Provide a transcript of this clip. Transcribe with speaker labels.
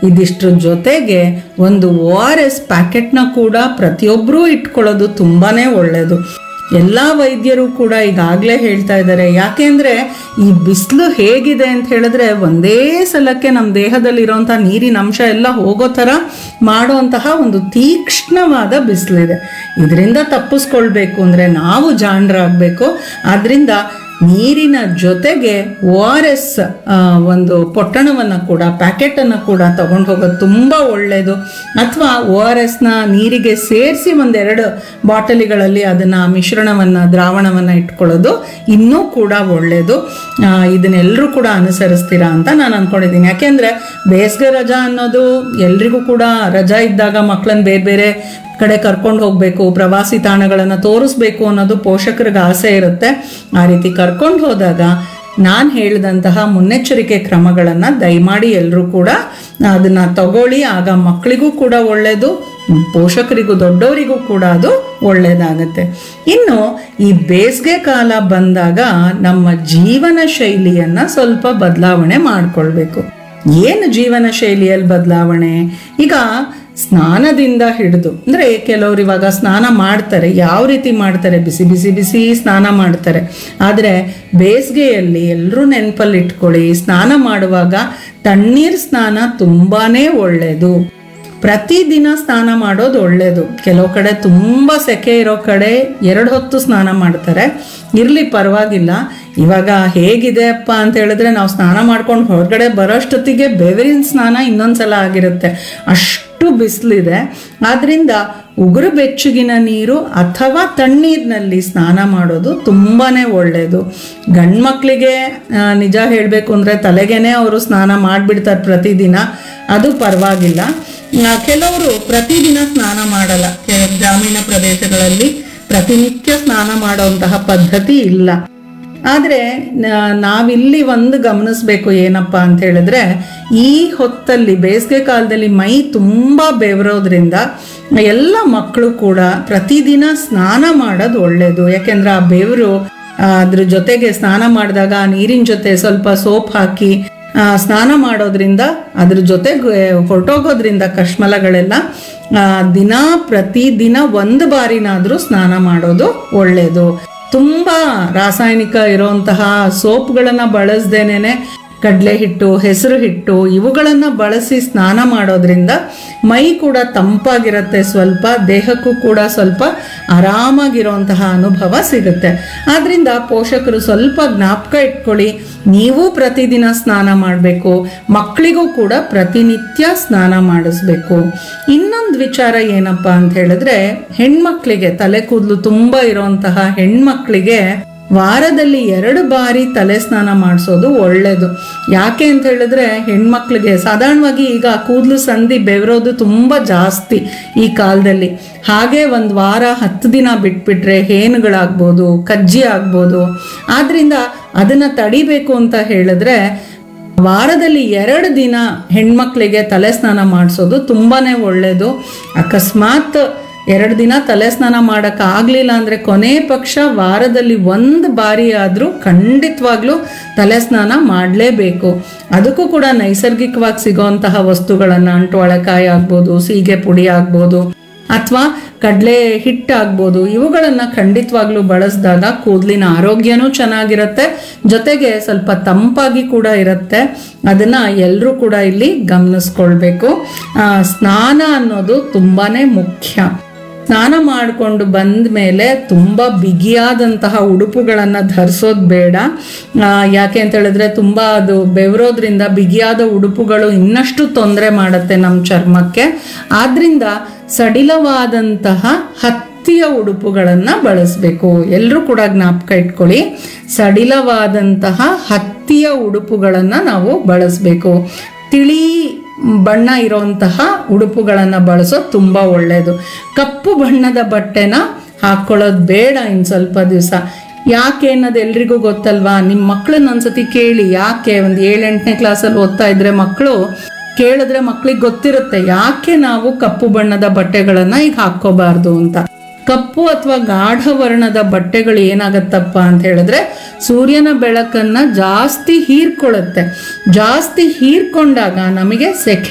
Speaker 1: ಇದಿಷ್ಟ್ರ ಜೊತೆಗೆ ಒಂದು O R S ಪ್ಯಾಕೆಟ್ನ ಕೂಡ ಪ್ರತಿಯೊಬ್ಬರೂ ಇಟ್ಕೊಳ್ಳೋದು ತುಂಬಾನೇ ಒಳ್ಳೆಯದು ಎಲ್ಲ ವೈದ್ಯರು ಕೂಡ ಈಗಾಗಲೇ ಹೇಳ್ತಾ ಇದ್ದಾರೆ ಯಾಕೆಂದ್ರೆ ಈ ಬಿಸಿಲು ಹೇಗಿದೆ ಅಂತ ಹೇಳಿದ್ರೆ ಒಂದೇ ಸಲಕ್ಕೆ ನಮ್ಮ ದೇಹದಲ್ಲಿರುವಂಥ ನೀರಿನ ಅಂಶ ಎಲ್ಲ ಹೋಗೋ ಥರ ಮಾಡುವಂತಹ ಒಂದು ತೀಕ್ಷ್ಣವಾದ ಬಿಸಿಲಿದೆ ಇದರಿಂದ ತಪ್ಪಿಸ್ಕೊಳ್ಬೇಕು ಅಂದರೆ ನಾವು ಜಾಣರಾಗಬೇಕು ಆದ್ರಿಂದ ನೀರಿನ ಜೊತೆಗೆ ಓ ಆರ್ ಎಸ್ ಒಂದು ಪೊಟ್ಟಣವನ್ನು ಕೂಡ ಪ್ಯಾಕೆಟನ್ನು ಕೂಡ ತಗೊಂಡು ಹೋಗೋದು ತುಂಬ ಒಳ್ಳೆಯದು ಅಥವಾ ಓ ಆರ್ ಎಸ್ನ ನೀರಿಗೆ ಸೇರಿಸಿ ಒಂದೆರಡು ಬಾಟಲಿಗಳಲ್ಲಿ ಅದನ್ನು ಮಿಶ್ರಣವನ್ನು ದ್ರಾವಣವನ್ನು ಇಟ್ಕೊಳ್ಳೋದು ಇನ್ನೂ ಕೂಡ ಒಳ್ಳೆಯದು ಇದನ್ನೆಲ್ಲರೂ ಕೂಡ ಅನುಸರಿಸ್ತೀರಾ ಅಂತ ನಾನು ಅಂದ್ಕೊಂಡಿದ್ದೀನಿ ಯಾಕೆಂದರೆ ಬೇಸಿಗೆ ರಜಾ ಅನ್ನೋದು ಎಲ್ರಿಗೂ ಕೂಡ ರಜಾ ಇದ್ದಾಗ ಮಕ್ಕಳನ್ನ ಬೇರೆ ಬೇರೆ ಕಡೆ ಕರ್ಕೊಂಡು ಹೋಗಬೇಕು ಪ್ರವಾಸಿ ತಾಣಗಳನ್ನು ತೋರಿಸ್ಬೇಕು ಅನ್ನೋದು ಪೋಷಕರಿಗೆ ಆಸೆ ಇರುತ್ತೆ ಆ ರೀತಿ ಕರ್ಕೊಂಡು ಹೋದಾಗ ನಾನು ಹೇಳಿದಂತಹ ಮುನ್ನೆಚ್ಚರಿಕೆ ಕ್ರಮಗಳನ್ನು ದಯಮಾಡಿ ಎಲ್ಲರೂ ಕೂಡ ಅದನ್ನು ತಗೊಳ್ಳಿ ಆಗ ಮಕ್ಕಳಿಗೂ ಕೂಡ ಒಳ್ಳೆಯದು ಪೋಷಕರಿಗೂ ದೊಡ್ಡವರಿಗೂ ಕೂಡ ಅದು ಒಳ್ಳೆಯದಾಗತ್ತೆ ಇನ್ನು ಈ ಬೇಸಿಗೆ ಕಾಲ ಬಂದಾಗ ನಮ್ಮ ಜೀವನ ಶೈಲಿಯನ್ನು ಸ್ವಲ್ಪ ಬದಲಾವಣೆ ಮಾಡಿಕೊಳ್ಬೇಕು ಏನು ಜೀವನ ಶೈಲಿಯಲ್ಲಿ ಬದಲಾವಣೆ ಈಗ ಸ್ನಾನದಿಂದ ಹಿಡಿದು ಅಂದರೆ ಕೆಲವರು ಇವಾಗ ಸ್ನಾನ ಮಾಡ್ತಾರೆ ಯಾವ ರೀತಿ ಮಾಡ್ತಾರೆ ಬಿಸಿ ಬಿಸಿ ಬಿಸಿ ಸ್ನಾನ ಮಾಡ್ತಾರೆ ಆದರೆ ಬೇಸಿಗೆಯಲ್ಲಿ ಎಲ್ಲರೂ ನೆನಪಲ್ಲಿ ಇಟ್ಕೊಳ್ಳಿ ಸ್ನಾನ ಮಾಡುವಾಗ ತಣ್ಣೀರು ಸ್ನಾನ ತುಂಬಾ ಒಳ್ಳೆಯದು ಪ್ರತಿದಿನ ಸ್ನಾನ ಮಾಡೋದು ಒಳ್ಳೆಯದು ಕೆಲವು ಕಡೆ ತುಂಬ ಸೆಕೆ ಇರೋ ಕಡೆ ಎರಡು ಹೊತ್ತು ಸ್ನಾನ ಮಾಡ್ತಾರೆ ಇರಲಿ ಪರವಾಗಿಲ್ಲ ಇವಾಗ ಹೇಗಿದೆ ಅಪ್ಪ ಅಂತ ಹೇಳಿದ್ರೆ ನಾವು ಸ್ನಾನ ಮಾಡ್ಕೊಂಡು ಹೊರಗಡೆ ಬರೋಷ್ಟೊತ್ತಿಗೆ ಬೆವರಿನ ಸ್ನಾನ ಇನ್ನೊಂದ್ಸಲ ಆಗಿರುತ್ತೆ ಅಷ್ಟು ಬಿಸಿಲಿದೆ ಆದ್ದರಿಂದ ಉಗುರು ಬೆಚ್ಚಗಿನ ನೀರು ಅಥವಾ ತಣ್ಣೀರಿನಲ್ಲಿ ಸ್ನಾನ ಮಾಡೋದು ತುಂಬಾ ಒಳ್ಳೆಯದು ಗಂಡು ಮಕ್ಕಳಿಗೆ ನಿಜ ಹೇಳಬೇಕು ಅಂದರೆ ತಲೆಗೇನೆ ಅವರು ಸ್ನಾನ ಮಾಡಿಬಿಡ್ತಾರೆ ಪ್ರತಿದಿನ ಅದು ಪರವಾಗಿಲ್ಲ ಆ, ಕೆಲವರು ಪ್ರತಿದಿನ ಸ್ನಾನ ಮಾಡಲ್ಲ ಕೆ- ಗ್ರಾಮೀಣ ಪ್ರದೇಶಗಳಲ್ಲಿ ಪ್ರತಿನಿತ್ಯ ಸ್ನಾನ ಮಾಡುವಂತಹ ಪದ್ಧತಿ ಇಲ್ಲ ಆದರೆ ನಾವಿಲ್ಲಿ ಒಂದು ಗಮನಿಸ್ಬೇಕು ಏನಪ್ಪ ಅಂತ ಹೇಳಿದ್ರೆ ಈ ಹೊತ್ತಲ್ಲಿ ಬೇಸಿಗೆ ಕಾಲದಲ್ಲಿ ಮೈ ತುಂಬ ಬೆವರೋದ್ರಿಂದ ಎಲ್ಲ ಮಕ್ಕಳು ಕೂಡ ಪ್ರತಿದಿನ ಸ್ನಾನ ಮಾಡೋದು ಒಳ್ಳೆಯದು ಯಾಕೆಂದ್ರೆ ಆ ಬೆವರು ಆ, ಅದ್ರ ಜೊತೆಗೆ ಸ್ನಾನ ಮಾಡಿದಾಗ ಆ ನೀರಿನ ಜೊತೆ ಸ್ವಲ್ಪ ಸೋಪ್ ಹಾಕಿ ಆ, ಸ್ನಾನ ಮಾಡೋದ್ರಿಂದ ಅದ್ರ ಜೊತೆಗೆ ಹೊರಟೋಗೋದ್ರಿಂದ ಕಶ್ಮಲಗಳೆಲ್ಲ ಆ, ದಿನ ಪ್ರತಿದಿನ ಒಂದು ಬಾರಿನಾದರೂ ಸ್ನಾನ ಮಾಡೋದು ಒಳ್ಳೆಯದು ತುಂಬ ರಾಸಾಯನಿಕ ಇರೋಂತಹ ಸೋಪ್ಗಳನ್ನು ಬಳಸ್ದೇನೆ ಕಡಲೆ ಹಿಟ್ಟು ಹೆಸರು ಹಿಟ್ಟು ಇವುಗಳನ್ನು ಬಳಸಿ ಸ್ನಾನ ಮಾಡೋದ್ರಿಂದ ಮೈ ಕೂಡ ತಂಪಾಗಿರುತ್ತೆ ಸ್ವಲ್ಪ ದೇಹಕ್ಕೂ ಕೂಡ ಸ್ವಲ್ಪ ಆರಾಮಾಗಿರುವಂತಹ ಅನುಭವ ಸಿಗುತ್ತೆ ಆದ್ರಿಂದ ಪೋಷಕರು ಸ್ವಲ್ಪ ಜ್ಞಾಪಕ ಇಟ್ಕೊಳ್ಳಿ ನೀವು ಪ್ರತಿದಿನ ಸ್ನಾನ ಮಾಡಬೇಕು ಮಕ್ಕಳಿಗೂ ಕೂಡ ಪ್ರತಿನಿತ್ಯ ಸ್ನಾನ ಮಾಡಿಸ್ಬೇಕು ಇನ್ನೊಂದು ವಿಚಾರ ಏನಪ್ಪ ಅಂತ ಹೇಳಿದ್ರೆ ಹೆಣ್ಮಕ್ಳಿಗೆ ತಲೆ ಕೂದಲು ತುಂಬ ಇರುವಂತಹ ಹೆಣ್ಮಕ್ಳಿಗೆ ವಾರದಲ್ಲಿ ಎರಡು ಬಾರಿ ತಲೆ ಸ್ನಾನ ಮಾಡಿಸೋದು ಒಳ್ಳೆಯದು ಯಾಕೆ ಅಂತ ಹೇಳಿದ್ರೆ ಹೆಣ್ಮಕ್ಳಿಗೆ ಸಾಧಾರಣವಾಗಿ ಈಗ ಕೂದಲು ಸಂಧಿ ಬೆವರೋದು ತುಂಬ ಜಾಸ್ತಿ ಈ ಕಾಲದಲ್ಲಿ ಹಾಗೆ ಒಂದು ವಾರ ಹತ್ತು ದಿನ ಬಿಟ್ಬಿಟ್ರೆ ಹೇನುಗಳಾಗ್ಬೋದು ಕಜ್ಜಿ ಆಗ್ಬೋದು ಆದ್ರಿಂದ ಅದನ್ನು ತಡಿಬೇಕು ಅಂತ ಹೇಳಿದ್ರೆ ವಾರದಲ್ಲಿ ಎರಡು ದಿನ ಹೆಣ್ಮಕ್ಳಿಗೆ ತಲೆ ಸ್ನಾನ ಮಾಡಿಸೋದು ತುಂಬಾ ಒಳ್ಳೆಯದು ಅಕಸ್ಮಾತ್ ಎರಡು ದಿನ ತಲೆ ಸ್ನಾನ ಮಾಡೋಕ್ಕಾಗಲಿಲ್ಲ ಅಂದರೆ ಕೊನೆ ಪಕ್ಷ ವಾರದಲ್ಲಿ ಒಂದು ಬಾರಿ ಆದರೂ ಖಂಡಿತವಾಗ್ಲೂ ತಲೆ ಸ್ನಾನ ಮಾಡಲೇಬೇಕು ಅದಕ್ಕೂ ಕೂಡ ನೈಸರ್ಗಿಕವಾಗಿ ಸಿಗೋಂತಹ ವಸ್ತುಗಳನ್ನು ಅಂಟುವಳಕಾಯಿ ಆಗ್ಬೋದು ಸೀಗೆ ಪುಡಿ ಆಗ್ಬೋದು ಅಥವಾ ಕಡಲೆ ಹಿಟ್ಟಾಗ್ಬೋದು ಇವುಗಳನ್ನು ಖಂಡಿತವಾಗ್ಲೂ ಬಳಸಿದಾಗ ಕೂದಲಿನ ಆರೋಗ್ಯನೂ ಚೆನ್ನಾಗಿರುತ್ತೆ ಜೊತೆಗೆ ಸ್ವಲ್ಪ ತಂಪಾಗಿ ಕೂಡ ಇರುತ್ತೆ ಅದನ್ನು ಎಲ್ಲರೂ ಕೂಡ ಇಲ್ಲಿ ಗಮನಿಸ್ಕೊಳ್ಬೇಕು ಆ, ಸ್ನಾನ ಅನ್ನೋದು ತುಂಬಾ ಮುಖ್ಯ ಸ್ನಾನ ಮಾಡಿಕೊಂಡು ಬಂದ ಮೇಲೆ ತುಂಬ ಬಿಗಿಯಾದಂತಹ ಉಡುಪುಗಳನ್ನು ಧರಿಸೋದು ಬೇಡ ಆ, ಯಾಕೆ ಅಂತ ಹೇಳಿದ್ರೆ ತುಂಬ ಅದು ಬೆವರೋದ್ರಿಂದ ಬಿಗಿಯಾದ ಉಡುಪುಗಳು ಇನ್ನಷ್ಟು ತೊಂದರೆ ಮಾಡುತ್ತೆ ನಮ್ಮ ಚರ್ಮಕ್ಕೆ ಆದ್ರಿಂದ ಸಡಿಲವಾದಂತಹ ಹತ್ತಿಯ ಉಡುಪುಗಳನ್ನು ಬಳಸಬೇಕು ಎಲ್ಲರೂ ಕೂಡ ಜ್ಞಾಪಕ ಇಟ್ಕೊಳ್ಳಿ ಸಡಿಲವಾದಂತಹ ಹತ್ತಿಯ ಉಡುಪುಗಳನ್ನು ನಾವು ಬಳಸಬೇಕು ತಿಳಿ ಬಣ್ಣ ಇರುವಂತಹ ಉಡುಪುಗಳನ್ನು ಬಳಸೋದು ತುಂಬ ಒಳ್ಳೆಯದು ಕಪ್ಪು ಬಣ್ಣದ ಬಟ್ಟೆನ ಹಾಕ್ಕೊಳ್ಳೋದು ಬೇಡ ಇನ್ನು ಸ್ವಲ್ಪ ದಿವಸ ಯಾಕೆ ಅನ್ನೋದು ಎಲ್ರಿಗೂ ಗೊತ್ತಲ್ವಾ ನಿಮ್ಮ ಮಕ್ಕಳನ್ನ ಒಂದ್ಸತಿ ಕೇಳಿ ಯಾಕೆ ಒಂದು ಏಳೆಂಟನೇ ಕ್ಲಾಸಲ್ಲಿ ಓದ್ತಾ ಇದ್ರೆ ಮಕ್ಕಳು ಕೇಳಿದ್ರೆ ಮಕ್ಳಿಗೆ ಗೊತ್ತಿರುತ್ತೆ ಯಾಕೆ ನಾವು ಕಪ್ಪು ಬಣ್ಣದ ಬಟ್ಟೆಗಳನ್ನು ಈಗ ಹಾಕ್ಕೋಬಾರ್ದು ಅಂತ ಕಪ್ಪು ಅಥವಾ ಗಾಢ ವರ್ಣದ ಬಟ್ಟೆಗಳು ಏನಾಗತ್ತಪ್ಪ ಅಂತ ಹೇಳಿದ್ರೆ ಸೂರ್ಯನ ಬೆಳಕನ್ನ ಜಾಸ್ತಿ ಹೀರ್ಕೊಳ್ಳುತ್ತೆ ಜಾಸ್ತಿ ಹೀರ್ಕೊಂಡಾಗ ನಮಗೆ ಸೆಕೆ